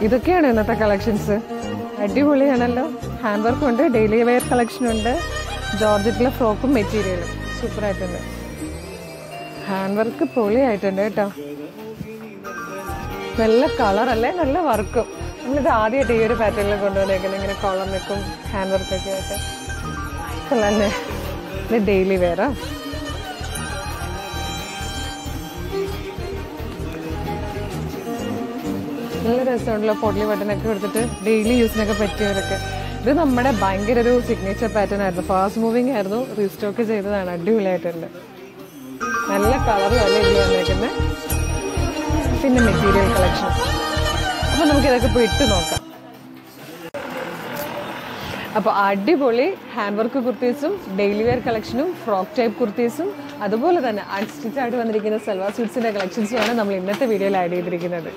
ഇതൊക്കെയാണ് ഇന്നത്തെ കളക്ഷൻസ് അടിപൊളിയാണല്ലോ ഹാൻഡ് വർക്ക് ഉണ്ട് ഡെയിലി വെയർ കളക്ഷൻ ഉണ്ട് ജോർജറ്റിലെ ഫ്രോക്കും മെറ്റീരിയലും സൂപ്പറായിട്ടുണ്ട് ഹാൻഡ് വർക്ക് പൊളിയായിട്ടുണ്ട് കേട്ടോ നല്ല കളറല്ലേ നല്ല വർക്കും നമ്മളിത് ആദ്യമായിട്ട് ഈ ഒരു പാറ്റേണിൽ കൊണ്ടുവന്നേക്കുന്നത് ഇങ്ങനെ കോളർ നിൽക്കും ഹാൻഡ് വർക്കൊക്കെ ആയിട്ട് കൊള്ളാല്ലേ ഇത് ഡെയിലി വെയറാ നല്ല രസമുണ്ടല്ലോ പൊടലി ബട്ടനൊക്കെ കൊടുത്തിട്ട് ഡെയിലി യൂസിനൊക്കെ പറ്റിയവരൊക്കെ ഇത് നമ്മുടെ ഭയങ്കര ഒരു സിഗ്നേച്ചർ പാറ്റേൺ ആയിരുന്നു ഫാസ്റ്റ് മൂവിങ് ആയിരുന്നു റീസ്റ്റോക്ക് ചെയ്തതാണ് അടിപൊളിയായിട്ടുണ്ട് നല്ല കളറും അല്ല ഇതിൽ വന്നേക്കുന്നത് പിന്നെ മെറ്റീരിയൽ കളക്ഷൻ അപ്പം നമുക്ക് ഇതൊക്കെ പോയി ഇട്ട് നോക്കാം അപ്പോൾ അടിപൊളി ഹാൻഡ് വർക്ക് കുർത്തീസും ഡെയിലി വെയർ കളക്ഷനും ഫ്രോക്ക് ടൈപ്പ് കുർത്തീസും അതുപോലെ തന്നെ അൺസ്റ്റിച്ച് ആയിട്ട് വന്നിരിക്കുന്ന സൽവാർ സ്യൂട്ട്സിൻ്റെ കളക്ഷൻസുമാണ് നമ്മൾ ഇന്നത്തെ വീഡിയോയിൽ ആഡ് ചെയ്തിരിക്കുന്നത്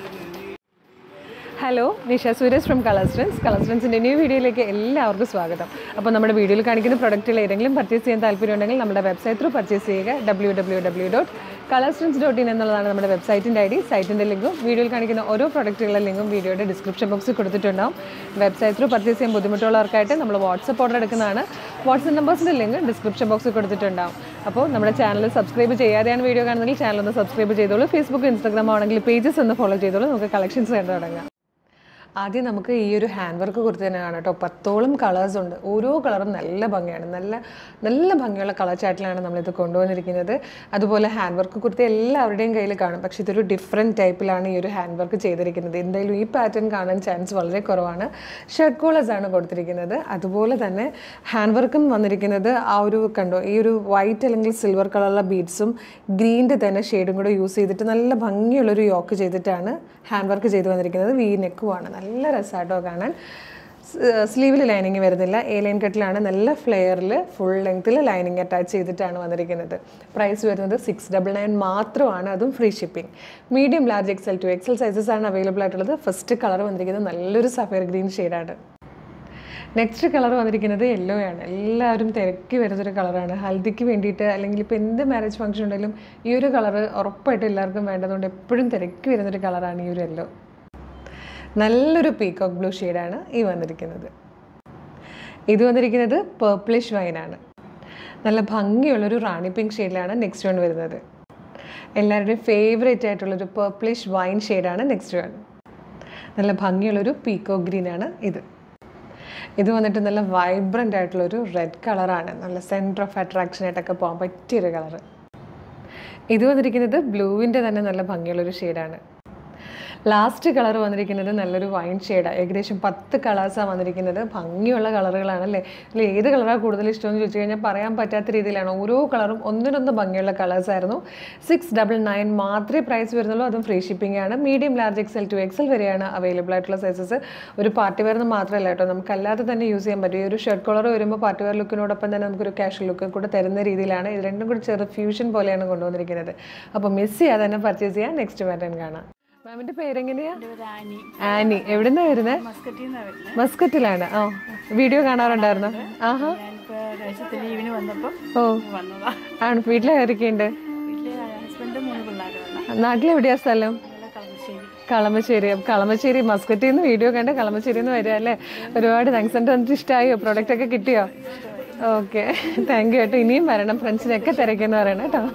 ഹലോ നിഷ സുരേഷ് ഫ്രം കളർസ്റ്റൻസ് കളർസ്റ്റൻസിൻ്റെ ന്യൂ വീഡിയോയിലേക്ക് എല്ലാവർക്കും സ്വാഗതം അപ്പോൾ നമ്മുടെ വീഡിയോയിൽ കാണിക്കുന്ന പ്രൊഡക്റ്റുകൾ ഏതെങ്കിലും പർച്ചേസ് ചെയ്യാൻ താല്പര്യമുണ്ടെങ്കിൽ നമ്മുടെ വെബ്സൈറ്റ് ത്രൂ പർച്ചേസ് ചെയ്യുക ഡബ്ല്യൂ ഡബ്ല്യൂ ഡബ്ല്യൂ ഡോട്ട് കളർസ്റ്റൻസ് ഡോട്ട് ഇൻ എന്നുള്ളതാണ് നമ്മുടെ വെബ്സൈറ്റിൻ്റെ ഐ ഡി സൈറ്റിൻ്റെ ലിങ്കും വീഡിയോയിൽ കാണിക്കുന്ന ഓരോ പ്രൊഡക്റ്റുകളുടെ ലിങ്കും വീഡിയോയുടെ ഡിസ്ക്രിപ്ഷൻ ബോക്സിൽ കൊടുത്തിട്ടുണ്ടാവും വെബ്സൈറ്റ് ത്രൂ പർച്ചേസ് ചെയ്യാൻ ബുദ്ധിമുട്ടുള്ളവർക്കായിട്ട് നമ്മൾ വാട്സപ്പ് ഓർഡർ എടുക്കുന്നതാണ് വാട്സപ്പ് നമ്പേഴ്സിൻ്റെ ലിങ്ക് ഡിസ്ക്രിപ്ഷൻ ബോക്സിൽ കൊടുത്തിട്ടുണ്ടാവും അപ്പോൾ നമ്മുടെ ചാനൽ സബ്സ്ക്രൈബ് ചെയ്യാതെയാണ് വീഡിയോ കാണുന്നതെങ്കിൽ ചാനൽ ഒന്ന് സബ്സ്ക്രൈബ് ചെയ്തോളൂ ഫേസ്ബുക്ക് ഇൻസ്റ്റാഗ്രാം ആണെങ്കിൽ പേജസ് ഒന്ന് ഫോളോ ചെയ്തോളൂ നമുക്ക് കളക്ഷൻസ് കണ്ടു തുടങ്ങാം ആദ്യം നമുക്ക് ഈ ഒരു ഹാൻഡ് വർക്ക് കുറിച്ച് തന്നെ കാണാം കേട്ടോ പത്തോളം കളേഴ്സ് ഉണ്ട് ഓരോ കളറും നല്ല ഭംഗിയാണ് നല്ല നല്ല ഭംഗിയുള്ള കളർ ചാറ്റിലാണ് നമ്മളിത് കൊണ്ടുവന്നിരിക്കുന്നത് അതുപോലെ ഹാൻഡ് വർക്ക് കുർത്തി എല്ലാവരുടെയും കയ്യിൽ കാണും പക്ഷേ ഇതൊരു ഡിഫറെൻറ്റ് ടൈപ്പിലാണ് ഈ ഒരു ഹാൻഡ് വർക്ക് ചെയ്തിരിക്കുന്നത് എന്തായാലും ഈ പാറ്റേൺ കാണാൻ ചാൻസ് വളരെ കുറവാണ് ഷർട്ട് കോളേഴ്സ് ആണ് കൊടുത്തിരിക്കുന്നത് അതുപോലെ തന്നെ ഹാൻഡ് വർക്കും വന്നിരിക്കുന്നത് ആ ഒരു കണ്ടോ ഈ ഒരു വൈറ്റ് അല്ലെങ്കിൽ സിൽവർ കളറുള്ള ബീഡ്സും ഗ്രീൻ്റെ തന്നെ ഷെയ്ഡും കൂടെ യൂസ് ചെയ്തിട്ട് നല്ല ഭംഗിയുള്ളൊരു യോക്ക് ചെയ്തിട്ടാണ് ഹാൻഡ് വർക്ക് ചെയ്ത് വന്നിരിക്കുന്നത് വി നെക്കുമാണ് നല്ല രസമാട്ടോ കാണാൻ സ്ലീവിൽ ലൈനിങ് വരുന്നില്ല എ ലൈൻ കട്ടിലാണ് നല്ല ഫ്ലെയറിൽ ഫുൾ ലെങ്ത്തിൽ ലൈനിങ് അറ്റാച്ച് ചെയ്തിട്ടാണ് വന്നിരിക്കുന്നത് പ്രൈസ് വരുന്നത് സിക്സ് ഡബിൾ നയൻ മാത്രമാണ് അതും free shipping medium large XL two XL sizes ആണ് അവൈലബിൾ ആയിട്ടുള്ളത് ഫസ്റ്റ് കളർ വന്നിരിക്കുന്നത് നല്ലൊരു സഫയർ ഗ്രീൻ ഷെയ്ഡാണ് നെക്സ്റ്റ് കളർ വന്നിരിക്കുന്നത് യെല്ലോ ആണ് എല്ലാവരും തിരക്കി വരുന്നൊരു കളറാണ് ഹൽദിക്ക് വേണ്ടിയിട്ട് അല്ലെങ്കിൽ ഇപ്പോൾ എന്ത് മാരേജ് ഫംഗ്ഷൻ ഉണ്ടെങ്കിലും ഈ ഒരു കളർ ഉറപ്പായിട്ടും എല്ലാവർക്കും വേണ്ടതുകൊണ്ട് എപ്പോഴും തിരക്കി വരുന്നൊരു കളറാണ് ഈ ഒരു യെല്ലോ നല്ലൊരു പീകോക്ക് ബ്ലൂ ഷെയ്ഡാണ് ഈ വന്നിരിക്കുന്നത് ഇത് വന്നിരിക്കുന്നത് പേർപ്പിളിഷ് വൈനാണ് നല്ല ഭംഗിയുള്ളൊരു റാണി പിങ്ക് ഷെയ്ഡിലാണ് നെക്സ്റ്റ് വൺ വരുന്നത് എല്ലാവരുടെയും ഫേവറേറ്റ് ആയിട്ടുള്ളൊരു പേർപ്പിളിഷ് വൈൻ ഷെയ്ഡാണ് നെക്സ്റ്റ് വൺ നല്ല ഭംഗിയുള്ളൊരു പീക്കോ ഗ്രീൻ ആണ് ഇത് ഇത് വന്നിട്ട് നല്ല വൈബ്രൻ്റ് ആയിട്ടുള്ളൊരു റെഡ് കളറാണ് നല്ല സെൻറ്റർ ഓഫ് അട്രാക്ഷൻ ആയിട്ടൊക്കെ പോകാൻ പറ്റിയൊരു കളറ് ഇത് വന്നിരിക്കുന്നത് ബ്ലൂവിൻ്റെ തന്നെ നല്ല ഭംഗിയുള്ളൊരു ഷെയ്ഡാണ് ലാസ്റ്റ് കളർ വന്നിരിക്കുന്നത് നല്ലൊരു വൈൻ ഷെയ്ഡാണ് ഏകദേശം പത്ത് കളേഴ്സാണ് വന്നിരിക്കുന്നത് ഭംഗിയുള്ള കളറുകളാണ് അല്ലേ അല്ലെ ഏത് കളറാണ് കൂടുതൽ ഇഷ്ടമെന്ന് ചോദിച്ചു കഴിഞ്ഞാൽ പറയാൻ പറ്റാത്ത രീതിയിലാണ് ഓരോ കളറും ഒന്നിനൊന്ന് ഭംഗിയുള്ള കളേഴ്സ് ആയിരുന്നു സിക്സ് ഡബിൾ നയൻ മാത്രമേ പ്രൈസ് വരുന്നുള്ളൂ അതും ഫ്രീ ഷിപ്പിംഗ് ആണ് medium large XL two XL വരെയാണ് അവൈലബിൾ ആയിട്ടുള്ള സൈസസ് ഒരു പാർട്ടി വെയർ മാത്രമല്ല കേട്ടോ നമുക്ക് അല്ലാതെ തന്നെ യൂസ് ചെയ്യാൻ പറ്റും ഈ ഒരു ഷർട്ട് കളർ വരുമ്പോൾ പാർട്ടി വെയർ ലുക്കിനോടൊപ്പം തന്നെ നമുക്കൊരു ക്യാഷ് ലുക്ക് കൂടെ തരുന്ന രീതിയിലാണ് ഇത് രണ്ടും കൂടി ചെറു ഫ്യൂഷൻ പോലെയാണ് കൊണ്ടുവന്നിരിക്കുന്നത് അപ്പോൾ മിസ് ചെയ്യാതെ തന്നെ പർച്ചേസ് ചെയ്യാൻ നെക്സ്റ്റ് പാറ്റേൺ കാണാം മാമിന്റെ പേരെങ്ങനെയാ ആനി ആനി എവിടുന്നാ വരുന്നത് മസ്കറ്റിൽ നിന്നാണ് വരുന്നത് മസ്കറ്റിലാണ് ആ വീഡിയോ കാണാറുണ്ടായിരുന്നോ ആഹാ ഞാനിപ്പോൾ ഒരാഴ്ചത്തെ ലീവിന് വന്നപ്പോൾ ഓ വന്നതാ ആണ് വീട്ടിലായിരിക്കുന്നുണ്ട് വീട്ടിലെ ഹസ്ബൻഡ് മൂന്ന് പിള്ളേരാണ് നാട്ടിലെവിടെയാ സ്ഥലം നല്ല കളമശ്ശേരി കളമശ്ശേരി അപ്പൊ കളമശ്ശേരി മസ്കറ്റിൽ നിന്ന് വീഡിയോ കണ്ട് കളമശ്ശേരി നിന്ന് വരിക അല്ലേ ഒരുപാട് താങ്ക്സ് ഉണ്ട് എന്നിട്ട് ഇഷ്ടമായോ പ്രോഡക്റ്റ് ഒക്കെ കിട്ടിയോ ഓക്കെ താങ്ക് യു കേട്ടോ ഇനിയും വരണം ഫ്രണ്ട്സിനൊക്കെ തിരക്കെന്ന് പറയണം കേട്ടോ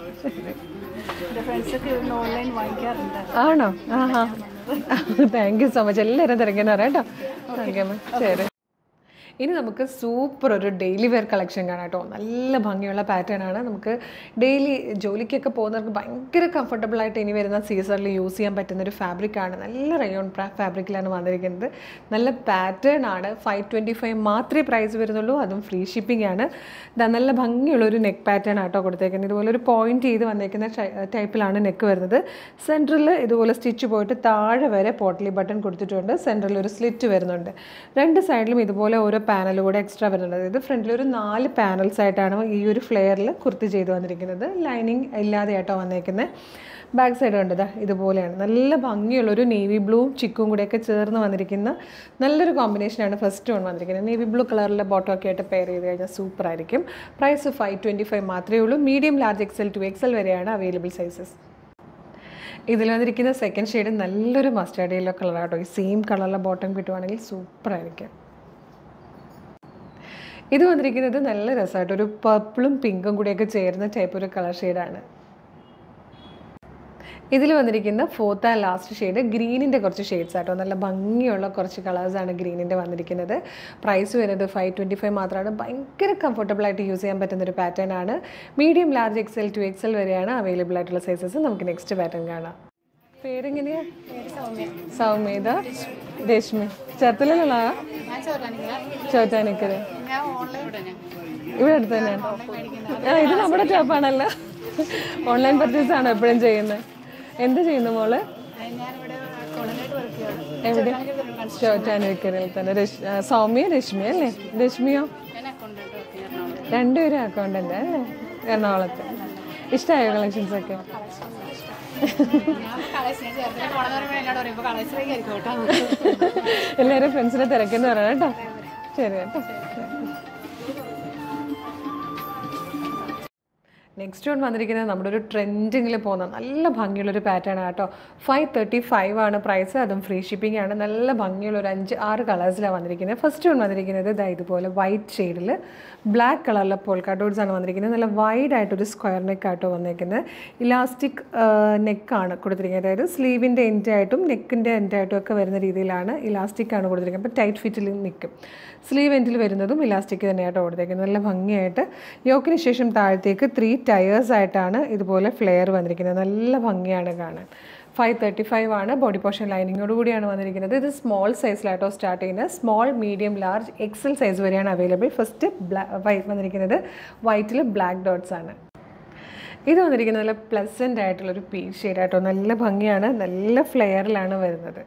എൻ്റെ ഫ്രണ്ട്സൊക്കെ ഇവിടുന്ന് ഓൺലൈൻ വാങ്ങിക്കാറുണ്ട് ആണോ ആഹാ താങ്ക് യു സോ മച്ച് എല്ലാവരും തിരക്കെന്ന് പറയാം കേട്ടോ താങ്ക് യു മാം ശരി ഇനി നമുക്ക് സൂപ്പർ ഒരു ഡെയിലി വെയർ കളക്ഷൻ കാണാം കേട്ടോ നല്ല ഭംഗിയുള്ള പാറ്റേൺ ആണ് നമുക്ക് ഡെയിലി ജോലിക്കൊക്കെ പോകുന്നവർക്ക് ഭയങ്കര കംഫർട്ടബിൾ ആയിട്ട് ഇനി വരുന്ന സീസണിൽ യൂസ് ചെയ്യാൻ പറ്റുന്ന ഒരു ഫാബ്രിക് ആണ് നല്ല റയോൺ ഫാബ്രിക്കിലാണ് വന്നിരിക്കുന്നത് നല്ല പാറ്റേൺ ആണ് ഫൈവ് ട്വൻറ്റി ഫൈവ് മാത്രമേ പ്രൈസ് വരുന്നുള്ളൂ അതും ഫ്രീ ഷിപ്പിംഗ് ആണ് ഇതാ നല്ല ഭംഗിയുള്ള ഒരു നെക്ക് പാറ്റേൺ ആട്ടോ കൊടുത്തേക്കുന്നത് ഇതുപോലെ ഒരു പോയിന്റ് ചെയ്ത് വന്നേക്കുന്ന ടൈപ്പിലാണ് നെക്ക് വരുന്നത് സെൻറ്ററിൽ ഇതുപോലെ സ്റ്റിച്ച് പോയിട്ട് താഴെ വരെ പോട്ടലി ബട്ടൺ കൊടുത്തിട്ടുണ്ട് സെൻറ്ററിൽ ഒരു സ്ലിറ്റ് വരുന്നുണ്ട് രണ്ട് സൈഡിലും ഇതുപോലെ ഓരോ പാനൽ കൂടെ എക്സ്ട്രാ വരുന്നുണ്ട് അതായത് ഫ്രണ്ടിൽ ഒരു നാല് പാനൽസ് ആയിട്ടാണ് ഈ ഒരു ഫ്ലെയറിൽ കുർത്തി ചെയ്ത് വന്നിരിക്കുന്നത് ലൈനിങ് ഇല്ലാതെ ആയിട്ടോ വന്നേക്കുന്നത് ബാക്ക് സൈഡ് കണ്ടത് ഇതുപോലെയാണ് നല്ല ഭംഗിയുള്ളൊരു നേവി ബ്ലൂവും ചിക്കും കൂടെയൊക്കെ ചേർന്ന് വന്നിരിക്കുന്ന നല്ലൊരു കോമ്പിനേഷനാണ് ഫസ്റ്റ് വൺ വന്നിരിക്കുന്നത് നേവി ബ്ലൂ കളറിലെ ബോട്ടം ഒക്കെ ആയിട്ട് പെയർ ചെയ്ത് കഴിഞ്ഞാൽ സൂപ്പർ ആയിരിക്കും പ്രൈസ് ഫൈവ് ട്വൻറ്റി ഫൈവ് മാത്രമേ ഉള്ളൂ medium large XL two XL വരെയാണ് അവൈലബിൾ സൈസസ് ഇതിൽ വന്നിരിക്കുന്ന സെക്കൻഡ് ഷെയ്ഡ് നല്ലൊരു മസ്റ്റാർഡ് യെല്ലോ കളറാട്ടോ ഈ സെയിം കളറിലെ ബോട്ടം കിട്ടുവാണെങ്കിൽ സൂപ്പർ ആയിരിക്കും ഇത് വന്നിരിക്കുന്നത് നല്ല രസമായിട്ട് ഒരു പർപ്പിളും പിങ്കും കൂടിയൊക്കെ ചേരുന്ന ടൈപ്പ് ഒരു കളർ ഷെയ്ഡാണ് ഇതിൽ വന്നിരിക്കുന്ന ഫോർത്ത് ആൻഡ് ലാസ്റ്റ് ഷെയ്ഡ് ഗ്രീനിൻ്റെ കുറച്ച് ഷെയ്ഡ്സ് ആട്ടോ നല്ല ഭംഗിയുള്ള കുറച്ച് കളേഴ്സാണ് ഗ്രീനിൻ്റെ വന്നിരിക്കുന്നത് പ്രൈസ് വരുന്നത് ഫൈവ് ട്വൻറ്റി ഫൈവ് മാത്രമാണ് ഭയങ്കര കംഫർട്ടബിൾ ആയിട്ട് യൂസ് ചെയ്യാൻ പറ്റുന്ന ഒരു പാറ്റേൺ ആണ് medium large XL two XL വരെയാണ് അവൈലബിൾ ആയിട്ടുള്ള സൈസസ് നമുക്ക് നെക്സ്റ്റ് പാറ്റേൺ കാണാം പേരെങ്ങനെയാ സൗമ്യ ഇതാ രശ്മി ചേർത്തലുള്ള ചോറ്റാനിക്കര് ഇവിടെ അടുത്ത് തന്നെയാണ് ആ ഇത് നമ്മുടെ ഷോപ്പാണല്ലോ ഓൺലൈൻ പർച്ചേസ് ആണോ എപ്പോഴും ചെയ്യുന്നത് എന്ത് ചെയ്യുന്നു മോള് എവിടെ ചോറ്റാനിക്കരയിൽ തന്നെ രശ്- ആ, സൗമ്യ രശ്മി അല്ലേ രശ്മിയോ രണ്ടുപേരും അക്കൗണ്ടന്റ് അല്ലേ എറണാകുളത്ത് ഇഷ്ടമായോ കളക്ഷൻസ് ഒക്കെ എല്ലാവരും ഫ്രണ്ട്സിനെ തിരക്കെന്ന് പറയണം കേട്ടോ ശരി കേട്ടോ നെക്സ്റ്റ് വൺ വന്നിരിക്കുന്നത് നമ്മുടെ ഒരു ട്രെൻഡിങ്ങിൽ പോകുന്ന നല്ല ഭംഗിയുള്ളൊരു പാറ്റേൺ കേട്ടോ ഫൈവ് തേർട്ടി ഫൈവ് ആണ് പ്രൈസ് അതും ഫ്രീ ഷിപ്പിംഗ് ആണ് നല്ല ഭംഗിയുള്ള ഒരു അഞ്ച് ആറ് കളേഴ്സിലാണ് വന്നിരിക്കുന്നത് ഫസ്റ്റ് വൺ വന്നിരിക്കുന്നത് ഇതാ ഇതുപോലെ വൈറ്റ് ഷെയ്ഡിൽ ബ്ലാക്ക് കളറിലെ പോൾക്കാ ഡോട്ട്സ് ആണ് വന്നിരിക്കുന്നത് നല്ല വൈഡ് ആയിട്ടൊരു സ്ക്വയർ നെക്ക് ആട്ടോ വന്നിരിക്കുന്നത് ഇലാസ്റ്റിക് നെക്കാണ് കൊടുത്തിരിക്കുന്നത് അതായത് സ്ലീവിൻ്റെ എൻഡ് ആയിട്ടും നെക്കിൻ്റെ എൻഡ് ആയിട്ടും ഒക്കെ വരുന്ന രീതിയിലാണ് ഇലാസ്റ്റിക് ആണ് കൊടുത്തിരിക്കുന്നത് അപ്പോൾ ടൈറ്റ് ഫിറ്റിൽ നിൽക്കും സ്ലീവ് എൻഡിൽ വരുന്നതും ഇലാസ്റ്റിക് തന്നെയാട്ടോ കൊടുത്തേക്കുന്നത് നല്ല ഭംഗിയായിട്ട് യോക്കിന് ശേഷം താഴത്തേക്ക് ത്രീ ടയേഴ്സ് ആയിട്ടാണ് ഇതുപോലെ ഫ്ലെയർ വന്നിരിക്കുന്നത് നല്ല ഭംഗിയാണ് കാണാൻ ഫൈവ് തേർട്ടി ഫൈവ് ആണ് ബോഡി പോർഷൻ ലൈനിങ്ങോട് കൂടിയാണ് വന്നിരിക്കുന്നത് ഇത് സ്മോൾ സൈസിലായിട്ടോ സ്റ്റാർട്ട് ചെയ്യുന്നത് small medium large XL size വരെയാണ് അവൈലബിൾ ഫസ്റ്റ് ബ്ലാ വൈറ്റ് വന്നിരിക്കുന്നത് വൈറ്റിൽ ബ്ലാക്ക് ഡോട്ട്സ് ആണ് ഇത് വന്നിരിക്കുന്നത് നല്ല പ്ലസൻ്റ് ആയിട്ടുള്ളൊരു പീ ഷെയ്ഡായിട്ടോ നല്ല ഭംഗിയാണ് നല്ല ഫ്ലെയറിലാണ് വരുന്നത്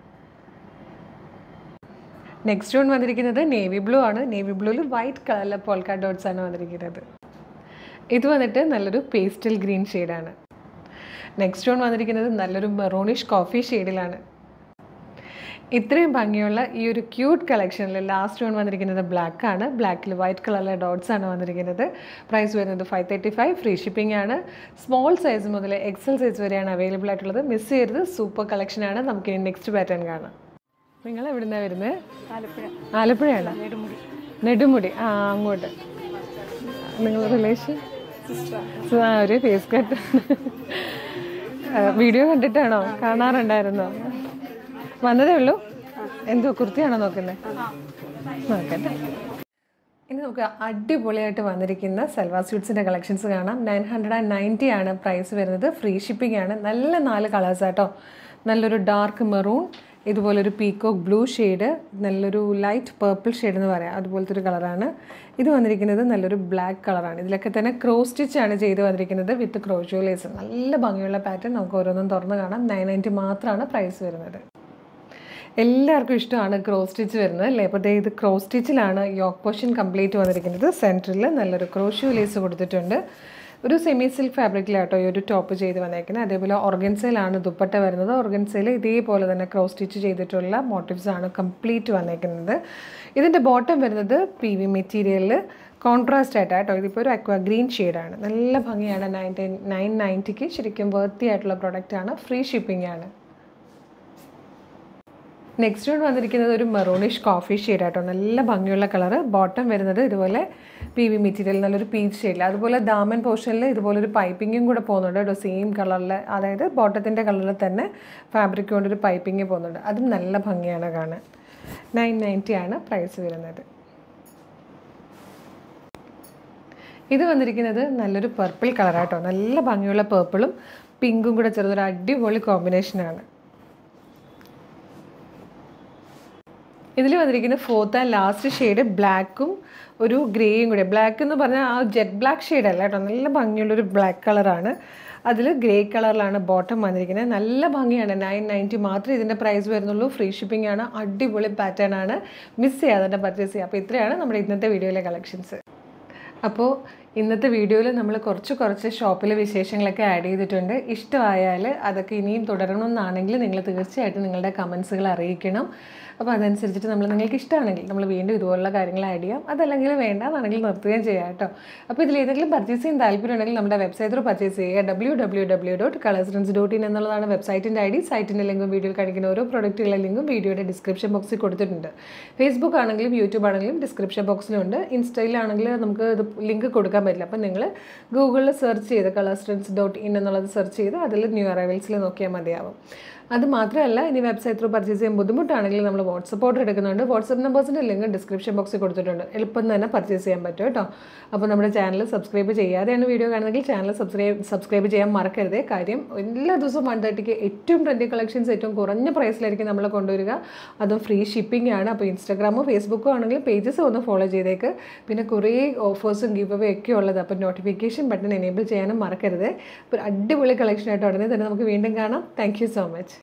നെക്സ്റ്റ് വൺ വന്നിരിക്കുന്നത് നേവി ബ്ലൂ ആണ് നേവി ബ്ലൂവിൽ വൈറ്റ് കളറിലെ പോൾക്കാ ഡോട്ട്സ് ആണ് വന്നിരിക്കുന്നത് ഇത് വന്നിട്ട് നല്ലൊരു പേസ്റ്റൽ ഗ്രീൻ ഷെയ്ഡാണ് നെക്സ്റ്റ് വൺ വന്നിരിക്കുന്നത് നല്ലൊരു മെറോണിഷ് കോഫി ഷെയ്ഡിലാണ് ഇത്രയും ഭംഗിയുള്ള ഈ ഒരു ക്യൂട്ട് കളക്ഷനിൽ ലാസ്റ്റ് വൺ വന്നിരിക്കുന്നത് ബ്ലാക്ക് ആണ് ബ്ലാക്കിൽ വൈറ്റ് കളറിലെ ഡോട്ട്സ് ആണ് വന്നിരിക്കുന്നത് പ്രൈസ് വരുന്നത് five thirty five free shipping ആണ് സ്മോൾ സൈസ് മുതൽ എക്സൽ സൈസ് വരെയാണ് അവൈലബിൾ ആയിട്ടുള്ളത് മിസ് ചെയ്യരുത് സൂപ്പർ കളക്ഷനാണ് നമുക്കിനി നെക്സ്റ്റ് പാറ്റേൺ കാണാം നിങ്ങൾ എവിടുന്നാണ് വരുന്നത് ആലപ്പുഴ ആലപ്പുഴയാണ് നെടുമുടി നെടുമുടി ആ അങ്ങോട്ട് നിങ്ങൾ റിലേഷൻ ആ ഒരു ഫേസ് കട്ട് വീഡിയോ കണ്ടിട്ടാണോ കാണാറുണ്ടായിരുന്നോ വന്നതേ ഉള്ളൂ എന്തോ കുർത്തിയാണോ നോക്കുന്നത് നോക്കട്ടെ ഇനി നമുക്ക് അടിപൊളിയായിട്ട് വന്നിരിക്കുന്ന സൽവാർ സ്യൂട്ട്സിൻ്റെ കളക്ഷൻസ് കാണാം നയൻ ഹൺഡ്രഡ് ആൻഡ് നയൻറ്റി ആണ് പ്രൈസ് വരുന്നത് ഫ്രീ ഷിപ്പിംഗ് ആണ് നല്ല നാല് കളേഴ്സ് ആട്ടോ നല്ലൊരു ഡാർക്ക് മെറൂൺ ഇതുപോലൊരു പീക്കോക്ക് ബ്ലൂ ഷെയ്ഡ് നല്ലൊരു ലൈറ്റ് പേർപ്പിൾ ഷെയ്ഡ് എന്ന് പറയാം അതുപോലത്തെ ഒരു കളറാണ് ഇത് വന്നിരിക്കുന്നത് നല്ലൊരു ബ്ലാക്ക് കളറാണ് ഇതിലൊക്കെ തന്നെ ക്രോസ് സ്റ്റിച്ച് ആണ് ചെയ്ത് വന്നിരിക്കുന്നത് വിത്ത് ക്രോഷോ ലേസ് നല്ല ഭംഗിയുള്ള പാറ്റേൺ നമുക്ക് ഓരോന്നും തുറന്ന് കാണാം നയൻ നയൻറ്റി മാത്രമാണ് പ്രൈസ് വരുന്നത് എല്ലാവർക്കും ഇഷ്ടമാണ് ക്രോസ് സ്റ്റിച്ച് വരുന്നത് അല്ലേ അപ്പോൾ ദേ ഇത് ക്രോസ് സ്റ്റിച്ചിലാണ് യോക്ക് പോർഷൻ കംപ്ലീറ്റ് വന്നിരിക്കുന്നത് സെൻറ്ററിൽ നല്ലൊരു ക്രോഷ്യൂ ലേസ് കൊടുത്തിട്ടുണ്ട് ഒരു സെമി സിൽക്ക് ഫാബ്രിക്കിലാട്ടോ ഈ ഒരു ടോപ്പ് ചെയ്ത് വന്നേക്കുന്നത് അതേപോലെ ഓർഗൻസയിലാണ് ദുപ്പട്ട വരുന്നത് ഓർഗൻസയിൽ ഇതേപോലെ തന്നെ ക്രോസ് സ്റ്റിച്ച് ചെയ്തിട്ടുള്ള മോട്ടീവ്സ് ആണ് കംപ്ലീറ്റ് വന്നേക്കുന്നത് ഇതിൻ്റെ ബോട്ടം വരുന്നത് പി വി മെറ്റീരിയലിൽ കോൺട്രാസ്റ്റ് ആയിട്ടാണ് കേട്ടോ ഇതിപ്പോൾ ഒരു അക്വ ഗ്രീൻ ഷെയ്ഡാണ് നല്ല ഭംഗിയാണ് നയൻ ടെൻ നയൻ നയൻറ്റിക്ക് ശരിക്കും വർത്തി ആയിട്ടുള്ള പ്രൊഡക്റ്റാണ് ഫ്രീ ഷിപ്പിംഗ് ആണ് നെക്സ്റ്റ് വൺ വന്നിരിക്കുന്നത് ഒരു മെറൂണിഷ് കോഫി ഷെയ്ഡ് ആട്ടോ നല്ല ഭംഗിയുള്ള കളറ് ബോട്ടം വരുന്നത് ഇതുപോലെ പി വി മെറ്റീരിയൽ നല്ലൊരു പീച്ച് ഷെയ്ഡിൽ അതുപോലെ ദാമൻ പോർഷനിൽ ഇതുപോലെ ഒരു പൈപ്പിങ്ങും കൂടെ പോകുന്നുണ്ട് കേട്ടോ സെയിം കളറിൽ അതായത് ബോട്ടത്തിൻ്റെ കളറിൽ തന്നെ ഫാബ്രിക് കൊണ്ടൊരു പൈപ്പിങ് പോകുന്നുണ്ട് അതും നല്ല ഭംഗിയാണ് കാണാൻ നയൻ നയൻറ്റി ആണ് പ്രൈസ് വരുന്നത് ഇത് വന്നിരിക്കുന്നത് നല്ലൊരു പർപ്പിൾ കളറാട്ടോ നല്ല ഭംഗിയുള്ള പേർപ്പിളും പിങ്കും കൂടെ ചെറുതൊരു അടിപൊളി കോമ്പിനേഷനാണ് ഇതിൽ വന്നിരിക്കുന്ന ഫോർത്ത് ആൻഡ് ലാസ്റ്റ് ഷെയ്ഡ് ബ്ലാക്കും ഒരു ഗ്രേയും കൂടെ ബ്ലാക്ക് എന്ന് പറഞ്ഞാൽ ആ ജെറ്റ് ബ്ലാക്ക് ഷെയ്ഡ് അല്ല കേട്ടോ നല്ല ഭംഗിയുള്ളൊരു ബ്ലാക്ക് കളറാണ് അതിൽ ഗ്രേ കളറിലാണ് ബോട്ടം വന്നിരിക്കുന്നത് നല്ല ഭംഗിയാണ് നയൻ നയൻറ്റി മാത്രമേ ഇതിൻ്റെ പ്രൈസ് വരുന്നുള്ളൂ ഫ്രീ ഷിപ്പിംഗ് ആണ് അടിപൊളി പാറ്റേൺ ആണ് മിസ് ചെയ്യാതെ തന്നെ പർച്ചേസ് ചെയ്യുക അപ്പോൾ ഇത്രയാണ് നമ്മുടെ ഇന്നത്തെ വീഡിയോയിലെ കളക്ഷൻസ് അപ്പോൾ ഇന്നത്തെ വീഡിയോയിൽ നമ്മൾ കുറച്ച് കുറച്ച് ഷോപ്പിലെ വിശേഷങ്ങളൊക്കെ ആഡ് ചെയ്തിട്ടുണ്ട് ഇഷ്ടമായാൽ അതൊക്കെ ഇനിയും തുടരണമെന്നാണെങ്കിൽ നിങ്ങൾ തീർച്ചയായിട്ടും നിങ്ങളുടെ കമൻസുകൾ അറിയിക്കണം അപ്പോൾ അതനുസരിച്ചിട്ട് നമ്മൾ നിങ്ങൾക്ക് ഇഷ്ടമാണെങ്കിൽ നമ്മൾ വീണ്ടും ഇതുപോലുള്ള കാര്യങ്ങൾ ആഡ് ചെയ്യാം അതല്ലെങ്കിൽ വേണ്ട എന്നാണെങ്കിൽ നിർത്തുകയും ചെയ്യാം കേട്ടോ അപ്പോൾ ഇതിൽ ഏതെങ്കിലും പർച്ചേസ് ചെയ്യാൻ താല്പര്യമുണ്ടെങ്കിൽ നമ്മുടെ വെബ്സൈറ്റ് ത്രൂ പർച്ചേസ് ചെയ്യുക W W W dot colours dot in എന്നുള്ളതാണ് വെബ്സൈറ്റിൻ്റെ ഐ ഡി സൈറ്റിൻ്റെ ലിങ്കും വീഡിയോയിൽ കാണിക്കുന്ന ഓരോ പ്രൊഡക്റ്റുകളുടെ ലിങ്കും വീഡിയോയുടെ ഡിസ്ക്രിപ്ഷൻ ബോക്സിൽ കൊടുത്തിട്ടുണ്ട് ഫേസ്ബുക്ക് ആണെങ്കിലും യൂട്യൂബ് ആണെങ്കിലും ഡിസ്ക്രിപ്ഷൻ ബോക്സിലുണ്ട് ഇൻസ്റ്റയിലാണെങ്കിൽ നമുക്ക് ഇത് ലിങ്ക് കൊടുക്കാൻ പറ്റില്ല അപ്പം നിങ്ങൾ ഗൂഗിളിൽ സെർച്ച് ചെയ്ത് കളേഴ്സ് ഡോട്ട് ഇൻ എന്നുള്ളത് സെർച്ച് ചെയ്ത് അതിൽ ന്യൂ അറൈവൽസിൽ നോക്കിയാൽ മതിയാവും അത് മാത്രമല്ല ഇനി വെബ്സൈറ്റ് ത്രൂ പർച്ചേസ് ചെയ്യാൻ ബുദ്ധിമുട്ടാണെങ്കിൽ നമ്മൾ വാട്സപ്പ് ഓർഡർ എടുക്കുന്നുണ്ട് വാട്സപ്പ് നമ്പേഴ്സിൻ്റെ ലിങ്ക് ഡിസ്ക്രിപ്ഷൻ ബോക്സിൽ കൊടുത്തിട്ടുണ്ട് എളുപ്പം തന്നെ പർച്ചേസ് ചെയ്യാൻ പറ്റും കേട്ടോ അപ്പോൾ നമ്മുടെ ചാനൽ സബ്സ്ക്രൈബ് ചെയ്യാതെയാണ് വീഡിയോ കാണുന്നതെങ്കിൽ ചാനൽ സബ്സ്ക്രൈബ് സബ്സ്ക്രൈബ് ചെയ്യാൻ മറക്കരുതേ കാര്യം എല്ലാ ദിവസവും വൺ തേർട്ടിക്ക് ഏറ്റവും ട്രെൻഡി കളക്ഷൻസ് ഏറ്റവും കുറഞ്ഞ പ്രൈസിലായിരിക്കും നമ്മൾ കൊണ്ടുവരിക അതും ഫ്രീ ഷിപ്പിംഗ് ആണ് അപ്പോൾ ഇൻസ്റ്റാഗ്രാമോ ഫേസ്ബുക്കോ ആണെങ്കിലും പേജസ് ഒന്ന് ഫോളോ ചെയ്തേക്ക് പിന്നെ കുറേ ഓഫേഴ്സും ഗിവ് അവേ ഒക്കെ ഉള്ളത് അപ്പോൾ നോട്ടിഫിക്കേഷൻ ബട്ടൺ എനേബിൾ ചെയ്യാനും മറക്കരുത് അപ്പോൾ അടിപൊളി കളക്ഷനായിട്ട് ഉടനെ തന്നെ നമുക്ക് വീണ്ടും കാണാം താങ്ക് സോ മച്ച്